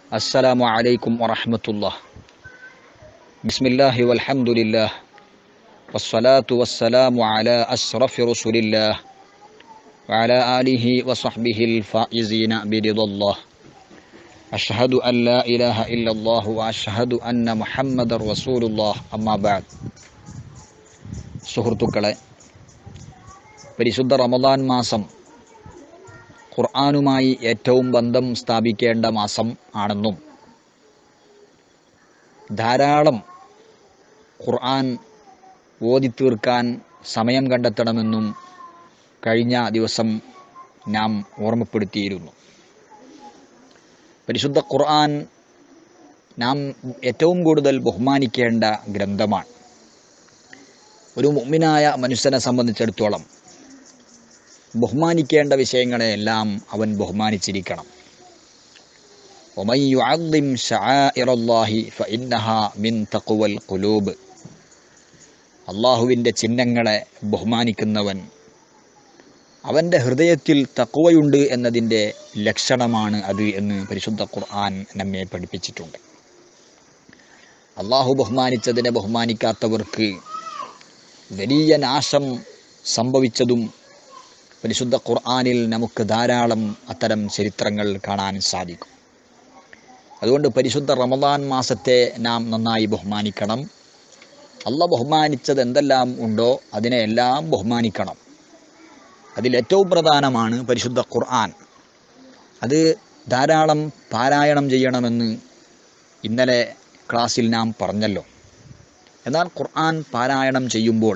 السلام عليكم ورحمة الله بسم الله والحمد لله والصلاة والسلام على أشرف رسول الله وعلى آله وصحبه الفائزين برضا الله أشهد أن لا إله إلا الله وأشهد أن محمد رسول الله أما بعد സുഹൃത്തുക്കളെ പരിശുദ്ധ റമദാൻ മാസം ഖുർആാനുമായി ഏറ്റവും ബന്ധം സ്ഥാപിക്കേണ്ട മാസം ആണെന്നും ധാരാളം ഖുർആൻ ഓതി തീർക്കാൻ സമയം കണ്ടെത്തണമെന്നും കഴിഞ്ഞ ദിവസം നാം ഓർമ്മപ്പെടുത്തിയിരുന്നു പരിശുദ്ധ ഖുർആൻ നാം ഏറ്റവും കൂടുതൽ ബഹുമാനിക്കേണ്ട ഗ്രന്ഥമാണ് ഒരു മുഅ്മിനായ മനുഷ്യനെ സംബന്ധിച്ചിടത്തോളം ബഹുമാനിക്കേണ്ട വിഷയങ്ങളെല്ലാം അവൻ ബഹുമാനിച്ചിരിക്കണം ومن يعظم شعائر الله فإنها من تقوى القلوب അള്ളാഹുവിൻ്റെ ചിഹ്നങ്ങളെ ബഹുമാനിക്കുന്നവൻ അവൻ്റെ ഹൃദയത്തിൽ തക്കുവയുണ്ട് എന്നതിൻ്റെ ലക്ഷണമാണ് അത് എന്ന് പരിശുദ്ധ ഖുർആൻ നമ്മെ പഠിപ്പിച്ചിട്ടുണ്ട് അള്ളാഹു ബഹുമാനിച്ചതിനെ ബഹുമാനിക്കാത്തവർക്ക് വലിയ നാശം സംഭവിച്ചതും പരിശുദ്ധ ഖുർആാനിൽ നമുക്ക് ധാരാളം അത്തരം ചരിത്രങ്ങൾ കാണാൻ സാധിക്കും അതുകൊണ്ട് പരിശുദ്ധ റമദാൻ മാസത്തെ നാം നന്നായി ബഹുമാനിക്കണം അല്ല ബഹുമാനിച്ചത് എന്തെല്ലാം ഉണ്ടോ അതിനെ എല്ലാം ബഹുമാനിക്കണം അതിലേറ്റവും പ്രധാനമാണ് പരിശുദ്ധ ഖുർആൻ അത് ധാരാളം പാരായണം ചെയ്യണമെന്ന് ഇന്നലെ ക്ലാസ്സിൽ നാം പറഞ്ഞല്ലോ എന്നാൽ ഖുർആൻ പാരായണം ചെയ്യുമ്പോൾ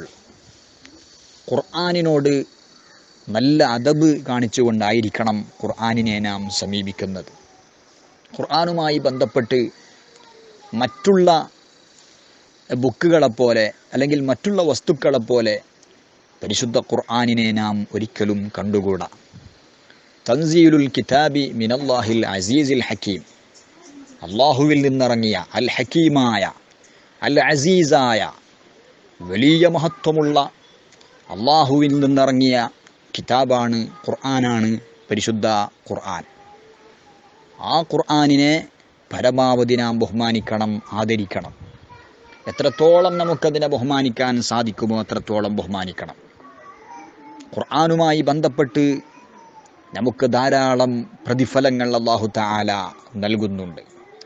ഖുർആനിനോട് നല്ല അദബ് കാണിച്ചുകൊണ്ടായിരിക്കണം ഖുർആനിനെ നാം സമീപിക്കുന്നത് ഖുർആനുമായി ബന്ധപ്പെട്ട് മറ്റുള്ള ബുക്കുകളെപ്പോലെ അല്ലെങ്കിൽ മറ്റുള്ള വസ്തുക്കളെപ്പോലെ പരിശുദ്ധ ഖുർആനിനെ നാം ഒരിക്കലും കണ്ടുകൂടാ തൻസീലുൽ കിതാബി മിനല്ലാഹിൽ അസീസിൽ ഹക്കീം അള്ളാഹുവിൽ നിന്നിറങ്ങിയ അൽ ഹക്കീമായ അൽ അസീസായ വലിയ മഹത്വമുള്ള അള്ളാഹുവിൽ നിന്നിറങ്ങിയ കിതാബാണ് ഖുർആനാണ് പരിശുദ്ധ ഖുർആൻ ആ ഖുർആനിനെ പരമാവധി നാം ബഹുമാനിക്കണം ആദരിക്കണം എത്രത്തോളം നമുക്കതിനെ ബഹുമാനിക്കാൻ സാധിക്കുമോ അത്രത്തോളം ബഹുമാനിക്കണം ഖുർആനുമായി ബന്ധപ്പെട്ട് നമുക്ക് ധാരാളം പ്രതിഫലങ്ങൾ അള്ളാഹു താല നൽകുന്നുണ്ട്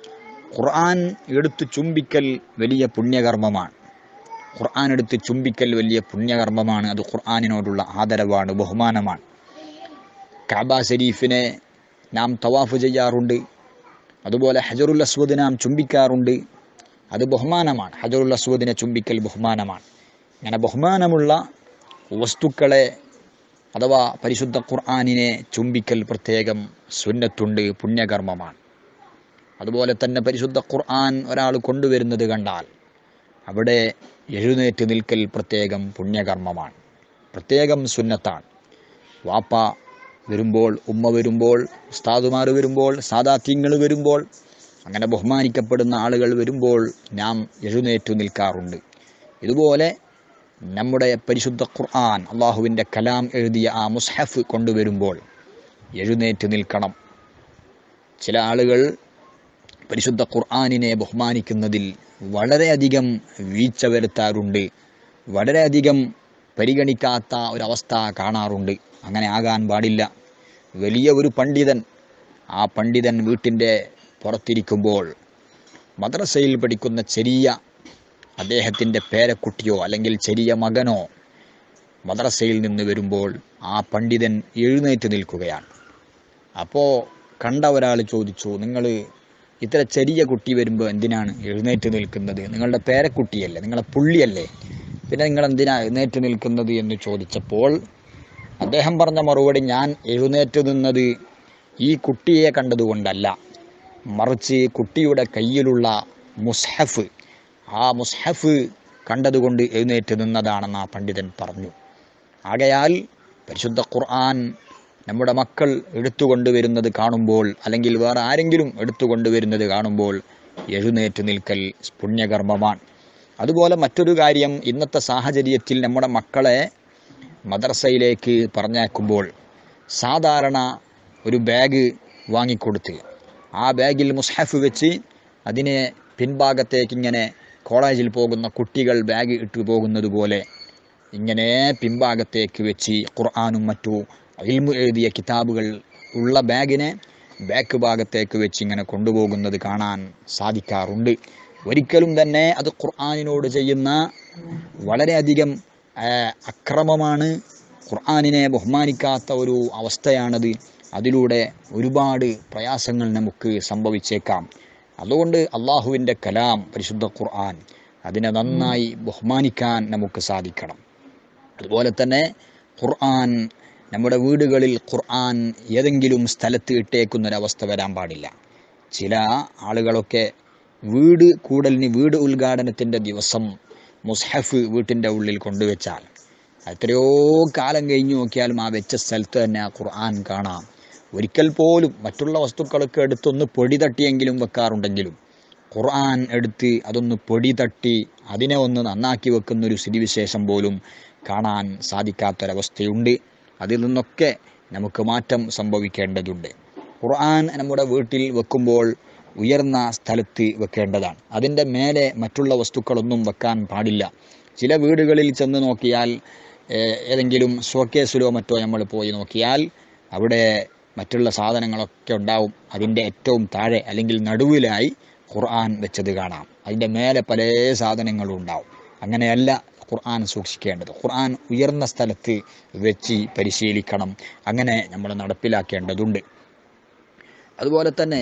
ഖുർആൻ എടുത്ത് ചുംബിക്കൽ വലിയ പുണ്യകർമ്മമാണ് ഖുർആൻ എടുത്ത് ചുംബിക്കൽ വലിയ പുണ്യകർമ്മമാണ് അത് ഖുർആാനിനോടുള്ള ആദരവാണ് ബഹുമാനമാണ് കാബ ഷരീഫിനെ നാം തവാഫ് ചെയ്യാറുണ്ട് അതുപോലെ ഹജറുൽ അസ്വദ് നാം ചുംബിക്കാറുണ്ട് അത് ബഹുമാനമാണ് ഹജറുൽ അസ്വദിനെ ചുംബിക്കൽ ബഹുമാനമാണ് അങ്ങനെ ബഹുമാനമുള്ള വസ്തുക്കളെ അഥവാ പരിശുദ്ധ ഖുർആാനിനെ ചുംബിക്കൽ പ്രത്യേകം സുന്നത്തുണ്ട് പുണ്യകർമ്മമാണ് അതുപോലെ തന്നെ പരിശുദ്ധ ഖുർആൻ ഒരാൾ കൊണ്ടുവരുന്നത് കണ്ടാൽ അവിടെ എഴുന്നേറ്റ് നിൽക്കൽ പ്രത്യേകം പുണ്യകർമ്മമാണ് പ്രത്യേകം സുന്നത്താണ് വാപ്പ വരുമ്പോൾ ഉമ്മ വരുമ്പോൾ ഉസ്താദുമാർ വരുമ്പോൾ സാദാത്യങ്ങൾ വരുമ്പോൾ അങ്ങനെ ബഹുമാനിക്കപ്പെടുന്ന ആളുകൾ വരുമ്പോൾ നാം എഴുന്നേറ്റു നിൽക്കാറുണ്ട് ഇതുപോലെ നമ്മുടെ പരിശുദ്ധ ഖുർആൻ അള്ളാഹുവിൻ്റെ കലാം എഴുതിയ ആ മുസ്ഹഫ് കൊണ്ടുവരുമ്പോൾ എഴുന്നേറ്റ് നിൽക്കണം ചില ആളുകൾ പരിശുദ്ധ ഖുർആാനിനെ ബഹുമാനിക്കുന്നതിൽ വളരെയധികം വീഴ്ച വരുത്താറുണ്ട് വളരെയധികം പരിഗണിക്കാത്ത ഒരവസ്ഥ കാണാറുണ്ട് അങ്ങനെ ആകാൻ പാടില്ല വലിയ ഒരു പണ്ഡിതൻ ആ പണ്ഡിതൻ വീട്ടിൻ്റെ പുറത്തിരിക്കുമ്പോൾ മദ്രസയിൽ പഠിക്കുന്ന ചെറിയ അദ്ദേഹത്തിൻ്റെ പേരക്കുട്ടിയോ അല്ലെങ്കിൽ ചെറിയ മകനോ മദ്രസയിൽ നിന്ന് വരുമ്പോൾ ആ പണ്ഡിതൻ എഴുന്നേറ്റ് നിൽക്കുകയാണ് അപ്പോൾ കണ്ട ഒരാൾ ചോദിച്ചു നിങ്ങൾ ഇത്ര ചെറിയ കുട്ടി വരുമ്പോൾ എന്തിനാണ് എഴുന്നേറ്റ് നിൽക്കുന്നത് നിങ്ങളുടെ പേരക്കുട്ടിയല്ലേ നിങ്ങളെ പുള്ളിയല്ലേ പിന്നെ നിങ്ങൾ എന്തിനാ എഴുന്നേറ്റ് നിൽക്കുന്നത് എന്ന് ചോദിച്ചപ്പോൾ അദ്ദേഹം പറഞ്ഞ മറുപടി ഞാൻ എഴുന്നേറ്റ് നിന്നത് ഈ കുട്ടിയെ കണ്ടതുകൊണ്ടല്ല മറിച്ച് കുട്ടിയുടെ കയ്യിലുള്ള മുസ്ഹഫ് ആ മുസ്ഹഫ് കണ്ടതുകൊണ്ട് എഴുന്നേറ്റ് നിന്നതാണെന്ന് ആ പണ്ഡിതൻ പറഞ്ഞു ആകയാൽ പരിശുദ്ധ ഖുർആൻ നമ്മുടെ മക്കൾ എടുത്തുകൊണ്ടുവരുന്നത് കാണുമ്പോൾ അല്ലെങ്കിൽ വേറെ ആരെങ്കിലും എടുത്തുകൊണ്ടുവരുന്നത് കാണുമ്പോൾ എഴുന്നേറ്റ് നിൽക്കൽ പുണ്യകർമ്മമാണ് അതുപോലെ മറ്റൊരു കാര്യം ഇന്നത്തെ സാഹചര്യത്തിൽ നമ്മുടെ മക്കളെ മദ്രസയിലേക്ക് പറഞ്ഞയക്കുമ്പോൾ സാധാരണ ഒരു ബാഗ് വാങ്ങിക്കൊടുത്ത് ആ ബാഗിൽ മുസ്ഹഫ് വെച്ച് അതിനെ പിൻഭാഗത്തേക്ക് ഇങ്ങനെ കോളേജിൽ പോകുന്ന കുട്ടികൾ ബാഗ് ഇട്ട് പോകുന്നത് പോലെ ഇങ്ങനെ പിൻഭാഗത്തേക്ക് വെച്ച് ഖുർആാനും മറ്റു ഇൽമു എഴുതിയ കിതാബുകൾ ഉള്ള ബാഗിനെ ബാക്ക് ഭാഗത്തേക്ക് വെച്ച് ഇങ്ങനെ കൊണ്ടുപോകുന്നത് കാണാൻ സാധിക്കാറുണ്ട് ഒരിക്കലും തന്നെ അത് ഖുർആാനിനോട് ചെയ്യുന്ന വളരെയധികം ആ, അക്രമമാണ് ഖുർആാനിനെ ബഹുമാനിക്കാത്ത ഒരു അവസ്ഥയാണത് അതിലൂടെ ഒരുപാട് പ്രയാസങ്ങൾ നമുക്ക് സംഭവിച്ചേക്കാം അതുകൊണ്ട് അള്ളാഹുവിൻ്റെ കലാം പരിശുദ്ധ ഖുർആൻ അതിനെ നന്നായി ബഹുമാനിക്കാൻ നമുക്ക് സാധിക്കണം അതുപോലെ തന്നെ ഖുർആൻ നമ്മുടെ വീടുകളിൽ ഖുർആൻ ഏതെങ്കിലും സ്ഥലത്ത് ഇട്ടേക്കുന്നൊരവസ്ഥ വരാൻ പാടില്ല ചില ആളുകളൊക്കെ വീട് കൂടലിന് വീട് ഉദ്ഘാടനത്തിൻ്റെ ദിവസം മുസ്ഹഫ് വീട്ടിൻ്റെ ഉള്ളിൽ കൊണ്ടുവച്ചാൽ എത്രയോ കാലം കഴിഞ്ഞു നോക്കിയാലും ആ വെച്ച സ്ഥലത്ത് തന്നെ ആ ഖുർആൻ കാണാം ഒരിക്കൽ പോലും മറ്റുള്ള വസ്തുക്കളൊക്കെ എടുത്തൊന്ന് പൊടി തട്ടിയെങ്കിലും വെക്കാറുണ്ടെങ്കിലും ഖുർആൻ എടുത്ത് അതൊന്ന് പൊടി തട്ടി അതിനെ ഒന്ന് നന്നാക്കി വെക്കുന്നൊരു സ്ഥിതിവിശേഷം പോലും കാണാൻ സാധിക്കാത്തൊരവസ്ഥയുണ്ട് അതിൽ നിന്നൊക്കെ നമുക്ക് മാറ്റം സംഭവിക്കേണ്ടതുണ്ട് ഖുർആൻ നമ്മുടെ വീട്ടിൽ വെക്കുമ്പോൾ ഉയർന്ന സ്ഥലത്ത് വെക്കേണ്ടതാണ് അതിൻ്റെ മേലെ മറ്റുള്ള വസ്തുക്കളൊന്നും വെക്കാൻ പാടില്ല ചില വീടുകളിൽ ചെന്ന് നോക്കിയാൽ ഏഹ്, ഏതെങ്കിലും ഷോക്കേസിലോ മറ്റോ നമ്മൾ പോയി നോക്കിയാൽ അവിടെ മറ്റുള്ള സാധനങ്ങളൊക്കെ ഉണ്ടാവും അതിൻ്റെ ഏറ്റവും താഴെ അല്ലെങ്കിൽ നടുവിലായി ഖുർആൻ വെച്ചത് കാണാം അതിൻ്റെ മേലെ പല സാധനങ്ങളും ഉണ്ടാവും അങ്ങനെയല്ല ഖുർആൻ സൂക്ഷിക്കേണ്ടത് ഖുർആൻ ഉയർന്ന സ്ഥലത്ത് വെച്ച് പരിശീലിക്കണം അങ്ങനെ നമ്മൾ നടപ്പിലാക്കേണ്ടതുണ്ട് അതുപോലെ തന്നെ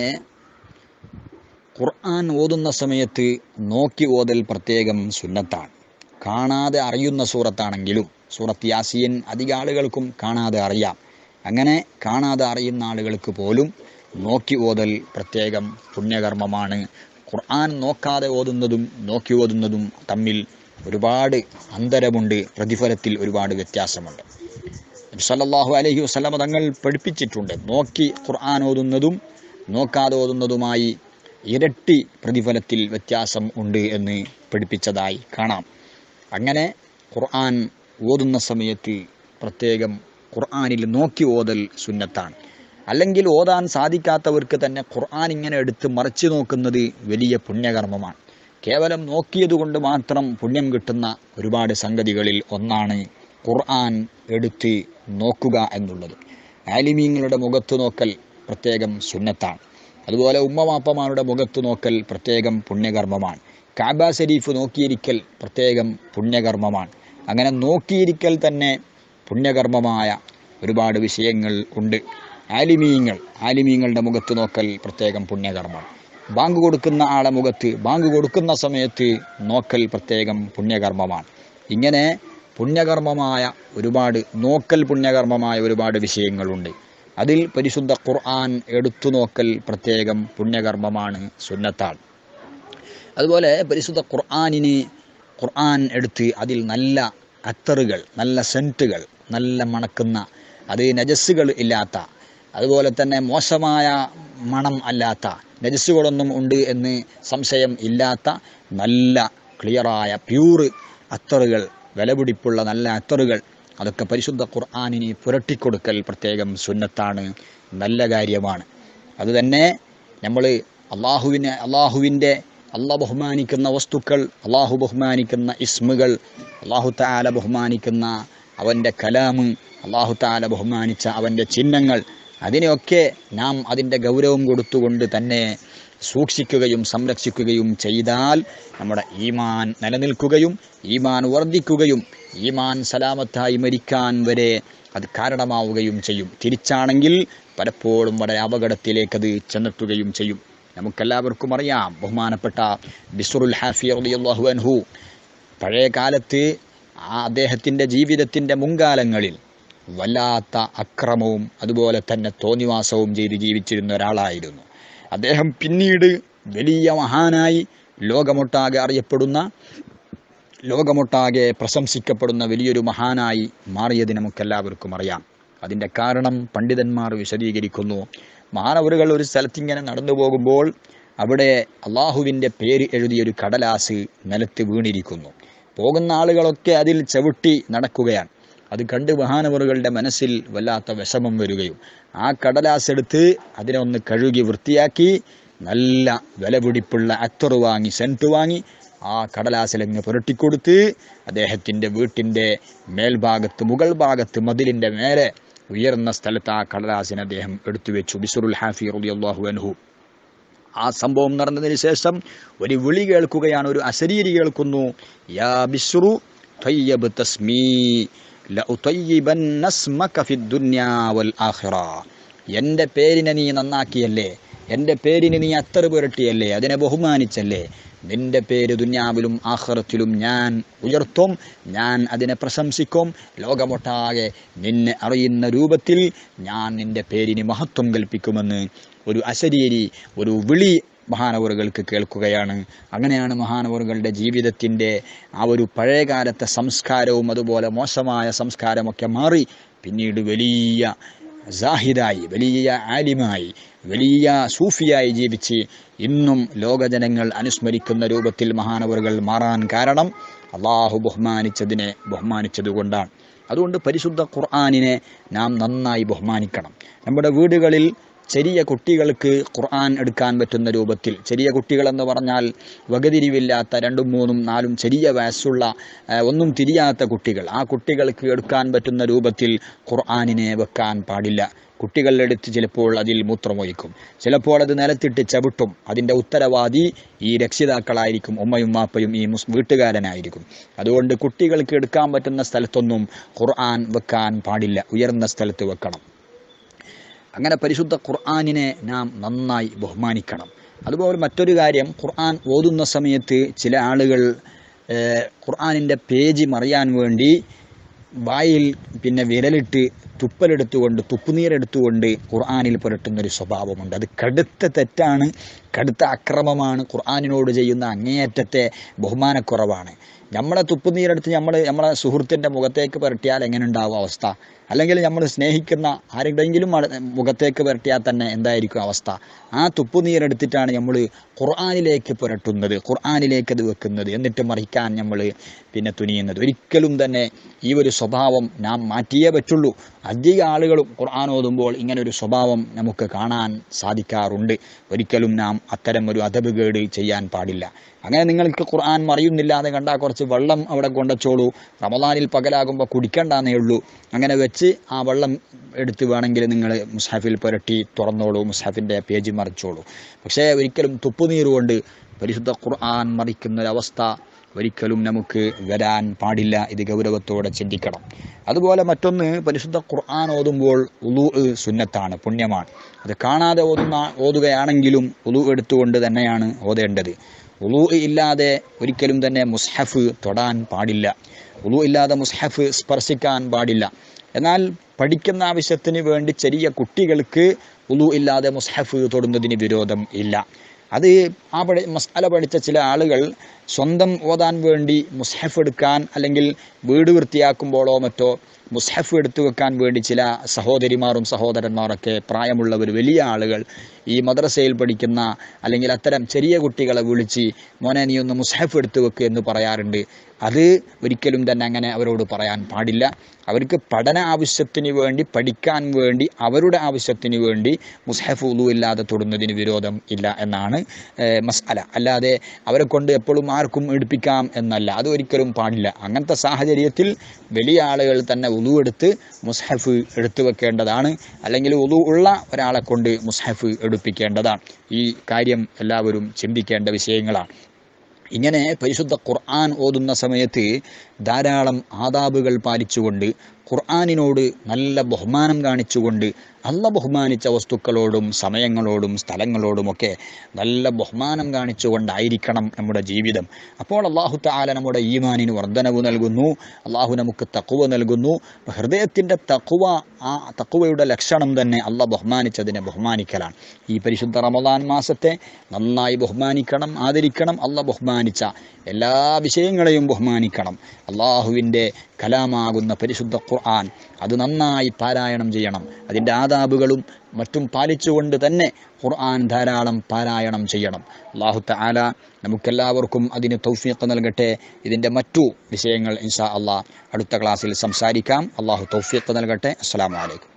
ഖുർആൻ ഓതുന്ന സമയത്ത് നോക്കി ഓതൽ പ്രത്യേകം സുന്നത്താണ് കാണാതെ അറിയുന്ന സൂറത്താണെങ്കിലും സൂറത്ത് യാസീൻ അധിക ആളുകൾക്കും കാണാതെ അറിയാം അങ്ങനെ കാണാതെ അറിയുന്ന ആളുകൾക്ക് പോലും നോക്കി ഓതൽ പ്രത്യേകം പുണ്യകർമ്മമാണ് ഖുർആൻ നോക്കാതെ ഓതുന്നതും നോക്കി ഓതുന്നതും തമ്മിൽ ഒരുപാട് അന്തരമുണ്ട് പ്രതിഫലത്തിൽ ഒരുപാട് വ്യത്യാസമുണ്ട് നബി സല്ലല്ലാഹു അലൈഹി വസല്ലമ തങ്ങൾ പഠിപ്പിച്ചിട്ടുണ്ട് നോക്കി ഖുർആൻ ഓതുന്നതും നോക്കാതെ ഓതുന്നതുമായി ഇരട്ടി പ്രതിഫലത്തിൽ വ്യത്യാസം ഉണ്ട് എന്ന് പഠിപ്പിച്ചതായി കാണാം അങ്ങനെ ഖുർആൻ ഓതുന്ന സമയത്ത് പ്രത്യേകം ഖുർആനിൽ നോക്കി ഓതൽ സുന്നത്താണ് അല്ലെങ്കിൽ ഓതാൻ സാധിക്കാത്തവർക്ക് തന്നെ ഖുർആൻ ഇങ്ങനെ എടുത്ത് മറിച്ചു നോക്കുന്നത് വലിയ പുണ്യകർമ്മമാണ് കേവലം നോക്കിയതുകൊണ്ട് മാത്രം പുണ്യം കിട്ടുന്ന ഒരുപാട് സംഗതികളിൽ ഒന്നാണ് ഖുർആൻ എടുത്ത് നോക്കുക എന്നുള്ളത് ആലിമീങ്ങളുടെ മുഖത്ത് നോക്കൽ പ്രത്യേകം സുന്നത്താണ് അതുപോലെ ഉമ്മവാപ്പമാരുടെ മുഖത്ത് നോക്കൽ പ്രത്യേകം പുണ്യകർമ്മമാണ് കാബ ശരീഫ് നോക്കിയിരിക്കൽ പ്രത്യേകം പുണ്യകർമ്മമാണ് അങ്ങനെ നോക്കിയിരിക്കൽ തന്നെ പുണ്യകർമ്മമായ ഒരുപാട് വിഷയങ്ങൾ ഉണ്ട് ആലിമീങ്ങൾ ആലിമീങ്ങളുടെ മുഖത്ത് നോക്കൽ പ്രത്യേകം പുണ്യകർമ്മമാണ് ബാങ്ക് കൊടുക്കുന്ന ആളെ മുഖത്ത് ബാങ്ക് കൊടുക്കുന്ന സമയത്ത് നോക്കൽ പ്രത്യേകം പുണ്യകർമ്മമാണ് ഇങ്ങനെ പുണ്യകർമ്മമായ ഒരുപാട് നോക്കൽ പുണ്യകർമ്മമായ ഒരുപാട് വിഷയങ്ങളുണ്ട് അതിൽ പരിശുദ്ധ ഖുർആൻ എടുത്തു നോക്കൽ പ്രത്യേകം പുണ്യകർമ്മമാണ് സുന്നത്താണ് അതുപോലെ പരിശുദ്ധ ഖുർആനിന് ഖുർആൻ എടുത്ത് അതിൽ നല്ല അത്തറുകൾ നല്ല സെൻറ്റുകൾ നല്ല മണക്കുന്ന അത് നജസ്സുകൾ ഇല്ലാത്ത അതുപോലെ തന്നെ മോശമായ മണം അല്ലാത്ത നജസ്സുകളൊന്നും ഉണ്ട് എന്ന് സംശയം ഇല്ലാത്ത നല്ല ക്ലിയറായ പ്യൂറ് അത്തറുകൾ വിലപിടിപ്പുള്ള നല്ല അത്തറുകൾ അതൊക്കെ പരിശുദ്ധ ഖുർആാനിന് പുരട്ടിക്കൊടുക്കൽ പ്രത്യേകം സുന്നത്താണ് നല്ല കാര്യമാണ് അതുതന്നെ നമ്മൾ അള്ളാഹുവിനെ അള്ളാഹുവിൻ്റെ അള്ളാഹ് ബഹുമാനിക്കുന്ന വസ്തുക്കൾ അള്ളാഹു ബഹുമാനിക്കുന്ന ഇസ്മുകൾ അള്ളാഹു താല ബഹുമാനിക്കുന്ന അവൻ്റെ കലാമ് അള്ളാഹു താല ബഹുമാനിച്ച അവൻ്റെ ചിഹ്നങ്ങൾ അതിനെയൊക്കെ നാം അതിൻ്റെ ഗൗരവം കൊടുത്തുകൊണ്ട് തന്നെ സൂക്ഷിക്കുകയും സംരക്ഷിക്കുകയും ചെയ്താൽ നമ്മുടെ ഈമാൻ നിലനിൽക്കുകയും ഈമാൻ വർദ്ധിക്കുകയും ഈമാൻ സലാമത്തായി മരിക്കാൻ വരെ അത് കാരണമാവുകയും ചെയ്യും തിരിച്ചാണെങ്കിൽ പലപ്പോഴും വളരെ അപകടത്തിലേക്കത് ചെന്നെത്തുകയും ചെയ്യും നമുക്കെല്ലാവർക്കും അറിയാം ബഹുമാനപ്പെട്ട ബിസുറുൽ ഹാഫി റളിയല്ലാഹു അൻഹു പഴയ കാലത്ത് ആ അദ്ദേഹത്തിൻ്റെ ജീവിതത്തിൻ്റെ മുൻകാലങ്ങളിൽ വല്ലാത്ത അക്രമവും അതുപോലെ തന്നെ തോന്നിവാസവും ചെയ്ത് ജീവിച്ചിരുന്ന ഒരാളായിരുന്നു അദ്ദേഹം പിന്നീട് വലിയ മഹാനായി ലോകമൊട്ടാകെ അറിയപ്പെടുന്ന ലോകമൊട്ടാകെ പ്രശംസിക്കപ്പെടുന്ന വലിയൊരു മഹാനായി മാറിയത് നമുക്കെല്ലാവർക്കും അറിയാം അതിൻ്റെ കാരണം പണ്ഡിതന്മാർ വിശദീകരിക്കുന്നു മഹാനവറുകൾ ഒരു സ്ഥലത്തിങ്ങനെ നടന്നു പോകുമ്പോൾ അവിടെ അള്ളാഹുവിൻ്റെ പേര് എഴുതിയൊരു കടലാസ് നിലത്ത് വീണിരിക്കുന്നു പോകുന്ന ആളുകളൊക്കെ അതിൽ ചവിട്ടി നടക്കുകയാണ് അത് കണ്ട് മഹാനവറുകളുടെ മനസ്സിൽ വല്ലാത്ത വിഷമം വരികയും ആ കടലാസ് എടുത്ത് അതിനെ ഒന്ന് കഴുകി വൃത്തിയാക്കി നല്ല വിലപിടിപ്പുള്ള അത്തർ വാങ്ങി സെൻറ്റ് വാങ്ങി ആ കടലാസിലങ്ങ് പുരട്ടിക്കൊടുത്ത് അദ്ദേഹത്തിൻ്റെ വീട്ടിൻ്റെ മേൽഭാഗത്ത് മുകൾ ഭാഗത്ത് മതിലിൻ്റെ മേലെ ഉയർന്ന സ്ഥലത്ത് ആ കടലാസിനെ അദ്ദേഹം എടുത്തു വെച്ചു ബിസുറുൽ ഹാഫി റളിയല്ലാഹു അൻഹു ആ സംഭവം നടന്നതിന് ശേഷം ഒരു വിളി കേൾക്കുകയാണ് ഒരു അശരീരി കേൾക്കുന്നു യാ ബിസ്റു ത്വയ്യബ് തസ്മീ ലഉതയ്യിബന്ന സ്മക ഫിദ്ദുന്യാ വൽ ആഖിറ എൻ്റെ പേരിനെ നീ നന്നാക്കിയല്ലേ എൻ്റെ പേരിന് നീ അത്തറ് പുരട്ടിയല്ലേ അതിനെ ബഹുമാനിച്ചല്ലേ നിന്റെ പേര് ദുന്യാവിലും ആഖിറത്തിലും ഞാൻ ഉയർത്തും ഞാൻ അതിനെ പ്രശംസിക്കും ലോകമൊട്ടാകെ നിന്നെ അറിയുന്ന രൂപത്തിൽ ഞാൻ നിന്റെ പേരിന് മഹത്വം കൽപ്പിക്കുമെന്ന് ഒരു അശരീരി ഒരു വിളി മഹാനവറുകൾക്ക് കേൾക്കുകയാണ് അങ്ങനെയാണ് മഹാനവറുകളുടെ ജീവിതത്തിൻ്റെ ആ ഒരു പഴയകാലത്തെ സംസ്കാരവും അതുപോലെ മോശമായ സംസ്കാരമൊക്കെ മാറി പിന്നീട് വലിയ സാഹിദായി വലിയ ആലിമായി വലിയ സൂഫിയായി ജീവിച്ച് ഇന്നും ലോകജനങ്ങൾ അനുസ്മരിക്കുന്ന രൂപത്തിൽ മഹാനവറുകൾ മാറാൻ കാരണം അള്ളാഹു ബഹുമാനിച്ചതിനെ ബഹുമാനിച്ചതുകൊണ്ടാണ് അതുകൊണ്ട് പരിശുദ്ധ ഖുർആാനിനെ നാം നന്നായി ബഹുമാനിക്കണം നമ്മുടെ വീടുകളിൽ ചെറിയ കുട്ടികൾക്ക് ഖുർആൻ എടുക്കാൻ പറ്റുന്ന രൂപത്തിൽ ചെറിയ കുട്ടികൾ എന്ന് പറഞ്ഞാൽ വകതിരിവില്ലാത്ത രണ്ടും മൂന്നും നാലും ചെറിയ വയസ്സുള്ള ആ, ഒന്നും തിരിയാത്ത കുട്ടികൾ ആ കുട്ടികൾക്ക് എടുക്കാൻ പറ്റുന്ന രൂപത്തിൽ ഖുർആനിനെ വെക്കാൻ പാടില്ല കുട്ടികളിലെടുത്ത് ചിലപ്പോൾ അതിൽ മൂത്രമൊഴിക്കും ചിലപ്പോൾ അത് നിലത്തിട്ട് ചവിട്ടും അതിൻ്റെ ഉത്തരവാദി ഈ രക്ഷിതാക്കളായിരിക്കും ഉമ്മയും മാപ്പയും ഈ മുസ് വീട്ടുകാരനായിരിക്കും അതുകൊണ്ട് കുട്ടികൾക്ക് എടുക്കാൻ പറ്റുന്ന സ്ഥലത്തൊന്നും ഖുർആൻ വെക്കാൻ പാടില്ല ഉയർന്ന സ്ഥലത്ത് വെക്കണം അങ്ങനെ പരിശുദ്ധ ഖുർആാനിനെ നാം നന്നായി ബഹുമാനിക്കണം അതുപോലെ മറ്റൊരു കാര്യം ഖുർആൻ ഓതുന്ന സമയത്ത് ചില ആളുകൾ ഏഹ്, ഖുർആനിൻ്റെ പേജ് മറിയാൻ വേണ്ടി വായിൽ പിന്നെ വിരലിട്ട് തുപ്പലെടുത്തുകൊണ്ട് തുപ്പുനീരെടുത്തുകൊണ്ട് ഖുർആനിൽ പുരട്ടുന്നൊരു സ്വഭാവമുണ്ട് അത് കടുത്ത തെറ്റാണ് കടുത്ത അക്രമമാണ് ഖുർആനിനോട് ചെയ്യുന്ന അങ്ങേയറ്റത്തെ ബഹുമാനക്കുറവാണ് നമ്മളെ തുപ്പുനീരെടുത്ത് നമ്മൾ നമ്മളെ സുഹൃത്തിൻ്റെ മുഖത്തേക്ക് പുരട്ടിയാൽ എങ്ങനെ ഉണ്ടാവും അവസ്ഥ അല്ലെങ്കിൽ നമ്മൾ സ്നേഹിക്കുന്ന ആരുടെയെങ്കിലും അട- മുഖത്തേക്ക് പുരട്ടിയാൽ തന്നെ എന്തായിരിക്കും അവസ്ഥ ആ തുപ്പുനീരെടുത്തിട്ടാണ് നമ്മൾ ഖുർആാനിലേക്ക് പുരട്ടുന്നത് ഖുർആാനിലേക്ക് അത് വെക്കുന്നത് എന്നിട്ട് മറിക്കാൻ നമ്മൾ പിന്നെ തുനിയുന്നത് ഒരിക്കലും തന്നെ ഈ ഒരു സ്വഭാവം നാം മാറ്റിയേ പറ്റുള്ളൂ അധിക ആളുകളും ഖുർആൻ ഓതുമ്പോൾ ഇങ്ങനെ ഒരു സ്വഭാവം നമുക്ക് കാണാൻ സാധിക്കാറുണ്ട് ഒരിക്കലും നാം അത്തരം ഒരു അതബുകേട് ചെയ്യാൻ പാടില്ല അങ്ങനെ നിങ്ങൾക്ക് ഖുർആൻ മറിയുന്നില്ലാതെ കണ്ടാൽ കുറച്ച് വെള്ളം അവിടെ കൊണ്ടച്ചോളൂ റമദാനിൽ പകലാകുമ്പോൾ കുടിക്കണ്ടെന്നേ ഉള്ളൂ അങ്ങനെ വെച്ച് ആ വെള്ളം എടുത്ത് വേണമെങ്കിൽ നിങ്ങൾ മുസാഫിൽ പുരട്ടി തുറന്നോളൂ മുസാഫിൻ്റെ പേജ് മറിച്ചോളൂ പക്ഷേ ഒരിക്കലും തുപ്പുനീർ കൊണ്ട് പരിശുദ്ധ ഖുർആൻ മറിക്കുന്നൊരവസ്ഥ ഒരിക്കലും നമുക്ക് വരാൻ പാടില്ല ഇത് ഗൗരവത്തോടെ ചിന്തിക്കണം അതുപോലെ മറ്റൊന്ന് പരിശുദ്ധ ഖുർആൻ ഓതുമ്പോൾ ഉലു സുന്നത്താണ് പുണ്യമാണ് അത് കാണാതെ ഓതുന്ന ഓതുകയാണെങ്കിലും ഉലു എടുത്തുകൊണ്ട് തന്നെയാണ് ഓതേണ്ടത് ഉലു ഇല്ലാതെ ഒരിക്കലും തന്നെ മുസ്ഹഫ് തൊടാൻ പാടില്ല ഉലു ഇല്ലാതെ മുസ്ഹഫ് സ്പർശിക്കാൻ പാടില്ല എന്നാൽ പഠിക്കുന്ന ആവശ്യത്തിന് വേണ്ടി ചെറിയ കുട്ടികൾക്ക് ഉലു ഇല്ലാതെ മുസ്ഹഫ് തൊടുന്നതിന് വിരോധം ഇല്ല അത് ആ പഠി മസാല പഠിച്ച ചില ആളുകൾ സ്വന്തം ഓതാൻ വേണ്ടി മുസ്ഹഫ് എടുക്കാൻ അല്ലെങ്കിൽ വീട് വൃത്തിയാക്കുമ്പോഴോ മറ്റോ മുസ്ഹഫ് എടുത്തു വെക്കാൻ വേണ്ടി ചില സഹോദരിമാരും സഹോദരന്മാരൊക്കെ പ്രായമുള്ളവർ വലിയ ആളുകൾ ഈ മദ്രസയിൽ പഠിക്കുന്ന അല്ലെങ്കിൽ അത്തരം ചെറിയ കുട്ടികളെ വിളിച്ച് മോനെ നീ ഒന്ന് മുസ്ഹഫ് എടുത്തു വെക്ക് എന്ന് പറയാറുണ്ട് അത് ഒരിക്കലും തന്നെ അങ്ങനെ അവരോട് പറയാൻ പാടില്ല അവർക്ക് പഠന ആവശ്യത്തിന് വേണ്ടി പഠിക്കാൻ വേണ്ടി അവരുടെ ആവശ്യത്തിന് വേണ്ടി മുസ്ഹഫ് ഉളു ഇല്ലാതെ തൊടുന്നതിന് വിരോധം ഇല്ല എന്നാണ് ഏഹ്, മസ്അല അല്ലാതെ അവരെ കൊണ്ട് എപ്പോഴും ആർക്കും എടുപ്പിക്കാം എന്നല്ല അത് ഒരിക്കലും പാടില്ല അങ്ങനത്തെ സാഹചര്യത്തിൽ വലിയ ആളുകൾ തന്നെ ഉളു എടുത്ത് മുസ്ഹഫ് എടുത്തു വെക്കേണ്ടതാണ് അല്ലെങ്കിൽ ഉളു ഉള്ള ഒരാളെ കൊണ്ട് മുസ്ഹഫ് എടുപ്പിക്കേണ്ടതാണ് ഈ കാര്യം എല്ലാവരും ചിന്തിക്കേണ്ട വിഷയങ്ങളാണ് ഇങ്ങനെ പരിശുദ്ധ ഖുർആൻ ഓതുന്ന സമയത്ത് ധാരാളം ആദാബുകൾ പാലിച്ചുകൊണ്ട് ഖുർആനിനോട് നല്ല ബഹുമാനം കാണിച്ചുകൊണ്ട് അല്ല ബഹുമാനിച്ച വസ്തുക്കളോടും സമയങ്ങളോടും സ്ഥലങ്ങളോടുമൊക്കെ നല്ല ബഹുമാനം കാണിച്ചുകൊണ്ടായിരിക്കണം നമ്മുടെ ജീവിതം അപ്പോൾ അള്ളാഹു താല നമ്മുടെ ഈമാനിന് വർധനവ് നൽകുന്നു അള്ളാഹു നമുക്ക് തക്കുവ നൽകുന്നു ഹൃദയത്തിൻ്റെ തക്കുവ ആ തക്കുവയുടെ ലക്ഷണം തന്നെ അല്ല ബഹുമാനിച്ചതിനെ ബഹുമാനിക്കലാണ് ഈ പരിശുദ്ധ റമദാൻ മാസത്തെ നന്നായി ബഹുമാനിക്കണം ആദരിക്കണം അല്ല ബഹുമാനിച്ച എല്ലാ വിഷയങ്ങളെയും ബഹുമാനിക്കണം അള്ളാഹുവിൻ്റെ കലാമാകുന്ന പരിശുദ്ധ ഖുർആൻ അത് നന്നായി പാരായണം ചെയ്യണം അതിൻ്റെ ആദാബുകളും മറ്റും പാലിച്ചുകൊണ്ട് തന്നെ ഖുർആൻ ധാരാളം പാരായണം ചെയ്യണം അള്ളാഹു തആല നമുക്കെല്ലാവർക്കും അതിന് തൗഫീഖ് നൽകട്ടെ ഇതിൻ്റെ മറ്റു വിഷയങ്ങൾ ഇൻഷാ അള്ളാഹ് അടുത്ത ക്ലാസ്സിൽ സംസാരിക്കാം അള്ളാഹു തൗഫീഖ് നൽകട്ടെ അസ്സലാമു അലൈക്കും